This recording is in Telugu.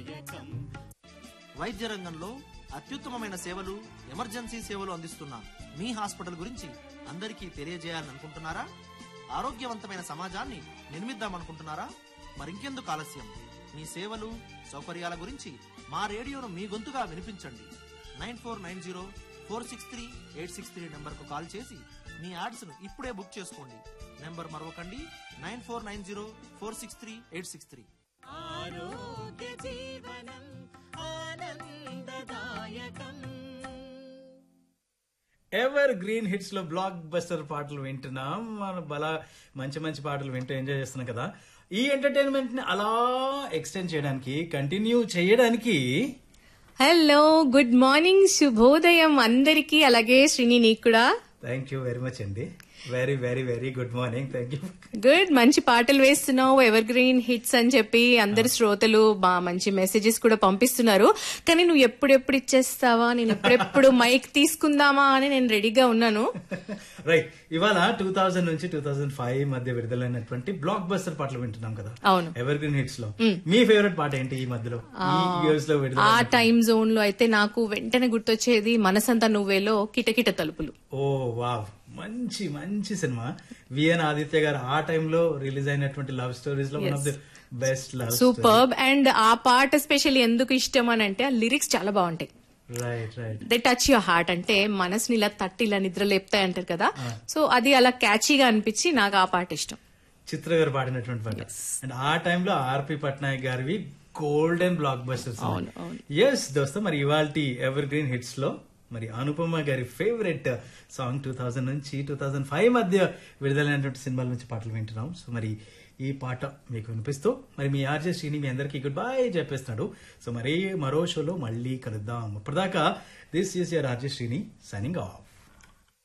వైద్య రంగంలో అత్యుత్తమమైన సేవలు ఎమర్జెన్సీ సేవలు అందిస్తున్న మీ హాస్పిటల్ గురించి అందరికీ తెలియజేయాలని అనుకుంటున్నారా ఆరోగ్యవంతమైన సమాజాన్ని నిర్మిద్దామనుకుంటున్నారా మరింకెందుకు ఆలస్యం మీ సేవలు సౌకర్యాల గురించి మా రేడియోను మీ గొంతుగా వినిపించండి nine four nine zero four six three eight six three నెంబర్కు కాల్ చేసి మీ యాడ్స్ను ఇప్పుడే బుక్ చేసుకోండి నెంబర్ మరొకండి nine four nine zero four six three eight six three ఆరోగ్య జీవనం ఆనందదాయకం ఎవర్ గ్రీన్ హిట్స్ లో బ్లాక్ బస్టర్ పాటలు వింటున్నాం మన బలా మంచి మంచి పాటలు వింటూ ఎంజాయ్ చేస్తున్నాం కదా ఈ ఎంటర్టైన్మెంట్ ని అలా ఎక్స్టెండ్ చేయడానికి కంటిన్యూ చేయడానికి హలో గుడ్ మార్నింగ్ శుభోదయం అందరికీ అలాగే శ్రీని నీకు కూడా థ్యాంక్ యూ వెరీ మచ్ అండి very very very good morning thank you good మంచి పాటలు వేస్తున్నావు ఎవర్ గ్రీన్ హిట్స్ అని చెప్పి అందరు శ్రోతలు బా మంచి మెసేజెస్ కూడా పంపిస్తున్నారు కానీ నువ్వు ఎప్పుడెప్పుడు ఇచ్చేస్తావా నేను ఎప్పుడెప్పుడు మైక్ తీసుకుందామా అని నేను రెడీగా ఉన్నాను రైట్ ఇవాళ టూ థౌజండ్ నుంచి టూ థౌజండ్ ఫైవ్ మధ్య విడుదలైనటువంటి బ్లాక్ బస్టర్ పాటలు వింటున్నాం కదా అవును. ఎవర్ గ్రీన్ హిట్స్ లో మీ ఫేవరెట్ పాట ఏంటి ఈ మధ్యలో ఈ ఇయర్స్ లో విడుదల ఆ టైం జోన్ లో అయితే నాకు వెంటనే గుర్తొచ్చేది మనసంతా నువ్వేలో కిటకిట తలుపులు ఓ వావ్ మంచి మంచి సినిమా విఎన్ ఆదిత్య గారు ఆ టైంలో రిలీజ్ అయినటువంటి లవ్ స్టోరీస్ లో one of the best love superb and ఆ పాట ఎస్పెషల్లీ ఎందుకు ఇష్టం అని అంటే ఆ లిరిక్స్ చాలా బాగుంటాయి right right they touch your heart అంటే మనసుని ఇలా తట్టి ఇలా నిద్ర లేపుతాయి అంటారు కదా సో అది అలా క్యాచీగా అనిపించి నాకు ఆ పాట ఇష్టం చిత్ర గారు పాడినటువంటి పాట అండ్ ఆ టైంలో ఆర్పి పట్నాయక్ గారివి గోల్డెన్ బ్లాక్ బస్టర్స్ అవును, అవును. ఎస్ దోస్తో మరి ఇవాళ ఎవర్ గ్రీన్ హిట్స్ లో మరి అనుపమ గారి ఫేవరెట్ సాంగ్ టూ థౌజండ్ నుంచి టూ థౌజండ్ ఫైవ్ మధ్య విడుదలైనటువంటి సినిమాల నుంచి పాటలు వింటున్నాం సో మరి ఈ పాట మీకు వినిపిస్తూ మరి మీ ఆర్జే శ్రీని మీ అందరికీ గుడ్ బై చెప్పేస్తున్నాడు సో మరి మరో షోలో మళ్ళీ కలుద్దాం ఇప్పటిదాకా this is your RJ Srini signing of